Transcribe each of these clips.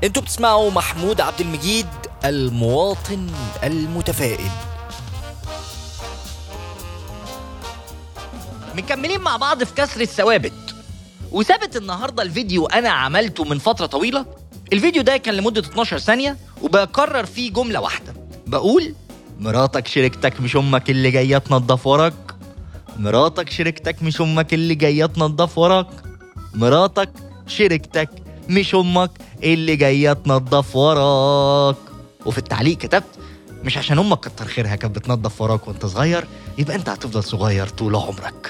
انتوا بتسمعوا محمود عبد المجيد المواطن المتفائل مكملين مع بعض في كسر الثوابت وثابت النهارده الفيديو انا عملته من فتره طويله الفيديو ده كان لمده 12 ثانيه وبكرر فيه جمله واحده بقول مراتك شريكتك مش امك اللي جايه تنضف وراك مراتك شريكتك مش امك اللي جايه تنضف وراك مراتك شريكتك مش امك اللي جايه تنضف وراك وفي التعليق كتبت مش عشان امك كتر خيرها كانت بتنضف وراك وانت صغير يبقى انت هتفضل صغير طول عمرك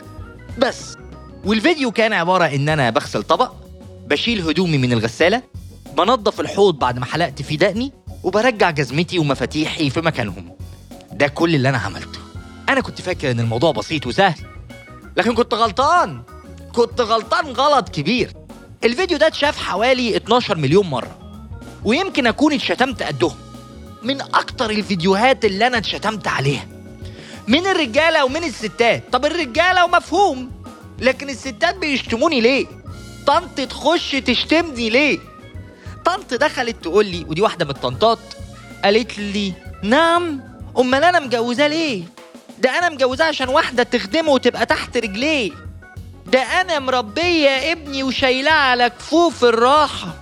بس والفيديو كان عباره ان انا بغسل طبق بشيل هدومي من الغساله بنضف الحوض بعد ما حلقت فيه دقني وبرجع جزمتي ومفاتيحي في مكانهم ده كل اللي انا عملته انا كنت فاكر ان الموضوع بسيط وسهل لكن كنت غلطان كنت غلطان غلط كبير الفيديو ده اتشاف حوالي 12 مليون مره ويمكن اكون اتشتمت قدهم من اكتر الفيديوهات اللي انا اتشتمت عليها من الرجاله ومن الستات طب الرجاله ومفهوم لكن الستات بيشتموني ليه طنط تخش تشتمني ليه طنط دخلت تقول لي ودي واحده من الطنطات قالت لي نعم امال انا مجوزاه ليه ده انا مجوزاه عشان واحده تخدمه وتبقى تحت رجليه ده انا مربيه ابني وشايلاه على كفوف الراحه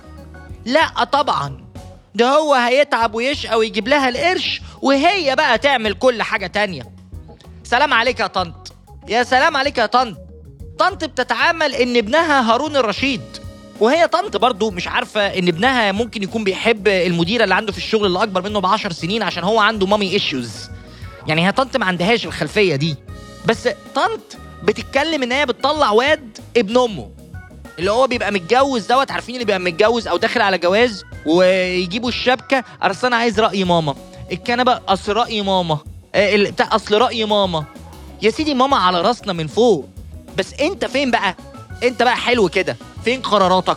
لا طبعا ده هو هيتعب ويشقى ويجيب لها القرش وهي بقى تعمل كل حاجه تانية سلام عليك يا طنط يا سلام عليك يا طنط طنط بتتعامل ان ابنها هارون الرشيد وهي طنط برضو مش عارفة ان ابنها ممكن يكون بيحب المديرة اللي عنده في الشغل اللي اكبر منه بعشر سنين عشان هو عنده مامي ايشوز يعني هي طنط ما عندهاش الخلفية دي بس طنط بتتكلم ان هي بتطلع واد ابن امه اللي هو بيبقى متجوز دوت عارفين اللي بيبقى متجوز او داخل على جواز ويجيبوا الشبكه اصل انا عايز راي ماما الكنبه اصل راي ماما آه، ال- بتاع اصل راي ماما يا سيدي ماما على راسنا من فوق بس انت فين بقى انت بقى حلو كده فين قراراتك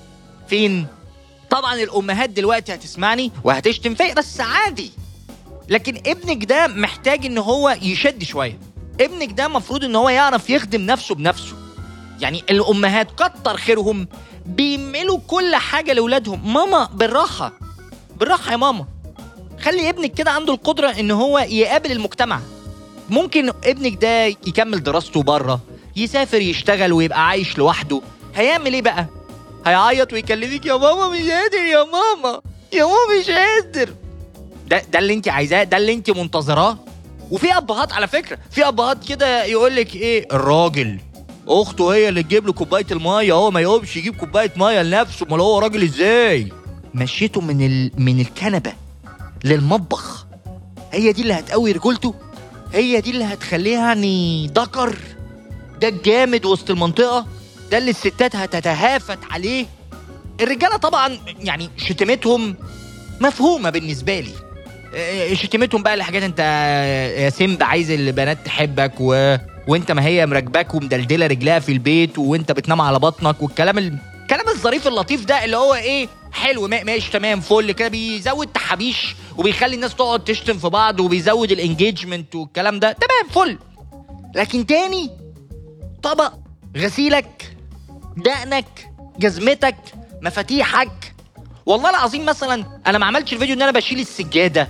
فين طبعا الامهات دلوقتي هتسمعني وهتشتم فيا بس عادي لكن ابنك ده محتاج ان هو يشد شويه ابنك ده مفروض ان هو يعرف يخدم نفسه بنفسه يعني الامهات كتر خيرهم بيعملوا كل حاجه لاولادهم ماما بالراحه بالراحه يا ماما خلي ابنك كده عنده القدره ان هو يقابل المجتمع ممكن ابنك ده يكمل دراسته بره يسافر يشتغل ويبقى عايش لوحده هيعمل ايه بقى هيعيط ويكلمك يا ماما مش قادر يا ماما يا ماما مش قادر ده ده اللي انت عايزاه ده اللي انت منتظراه وفي ابهات على فكره في ابهات كده يقول لك ايه الراجل اخته هي اللي تجيب له كوبايه الميه هو ما يقومش يجيب كوبايه ميه لنفسه امال هو راجل ازاي مشيته من ال... من الكنبه للمطبخ هي دي اللي هتقوي رجولته هي دي اللي هتخليه يعني ذكر ده الجامد وسط المنطقه ده اللي الستات هتتهافت عليه الرجاله طبعا يعني شتمتهم مفهومه بالنسبه لي آه، شتمتهم بقى لحاجات انت يا سمب عايز البنات تحبك و... وانت ما هي مراكباك ومدلدله رجلها في البيت وانت بتنام على بطنك والكلام ال... الكلام الظريف اللطيف ده اللي هو ايه حلو ما- ماشي تمام فل كده بيزود تحابيش وبيخلي الناس تقعد تشتم في بعض وبيزود الانجيجمنت والكلام ده تمام فل لكن تاني طبق غسيلك دقنك جزمتك مفاتيحك والله العظيم مثلا انا ما عملتش الفيديو ان انا بشيل السجاده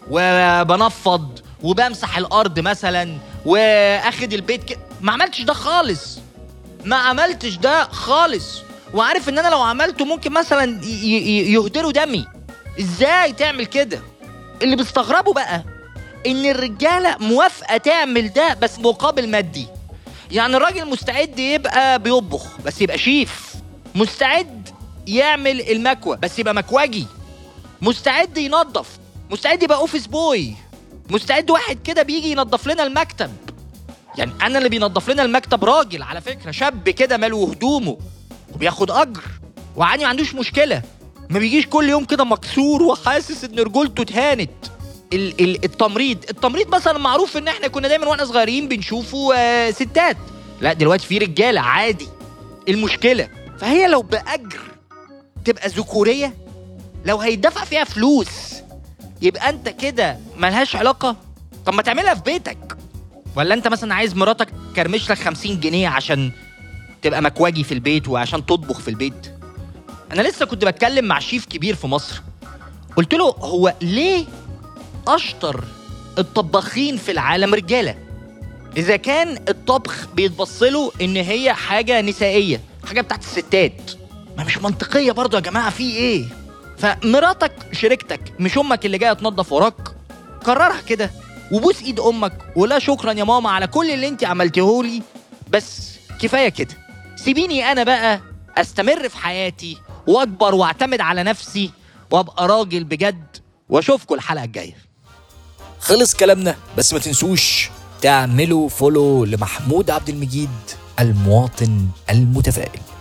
وبنفض وبمسح الارض مثلا واخد البيت ك... ما عملتش ده خالص ما عملتش ده خالص وعارف ان انا لو عملته ممكن مثلا ي- ي- يهدروا دمي ازاي تعمل كده اللي بيستغربوا بقى ان الرجاله موافقه تعمل ده بس مقابل مادي يعني الراجل مستعد يبقى بيطبخ بس يبقى شيف مستعد يعمل المكوى بس يبقى مكواجي مستعد ينظف مستعد يبقى اوفيس بوي مستعد واحد كده بيجي ينظف لنا المكتب يعني انا اللي بينظف لنا المكتب راجل على فكره شاب كده ماله هدومه وبياخد اجر وعادي ما عندوش مشكله ما بيجيش كل يوم كده مكسور وحاسس ان رجولته اتهانت ال- ال- التمريض التمريض مثلا معروف ان احنا كنا دايما واحنا صغيرين بنشوفه آه، ستات لا دلوقتي في رجاله عادي المشكله فهي لو باجر تبقى ذكوريه لو هيدفع فيها فلوس يبقى انت كده ملهاش علاقه طب ما تعملها في بيتك ولا انت مثلا عايز مراتك كرمش لك 50 جنيه عشان تبقى مكواجي في البيت وعشان تطبخ في البيت انا لسه كنت بتكلم مع شيف كبير في مصر قلت له هو ليه اشطر الطباخين في العالم رجاله اذا كان الطبخ بيتبص له ان هي حاجه نسائيه حاجه بتاعت الستات ما مش منطقيه برضو يا جماعه في ايه فمراتك شريكتك مش امك اللي جايه تنظف وراك قررها كده وبوس ايد امك ولا شكرا يا ماما على كل اللي انت عملتهولي بس كفايه كده سيبيني انا بقى استمر في حياتي واكبر واعتمد على نفسي وابقى راجل بجد واشوفكم الحلقه الجايه خلص كلامنا بس ما تنسوش تعملوا فولو لمحمود عبد المجيد المواطن المتفائل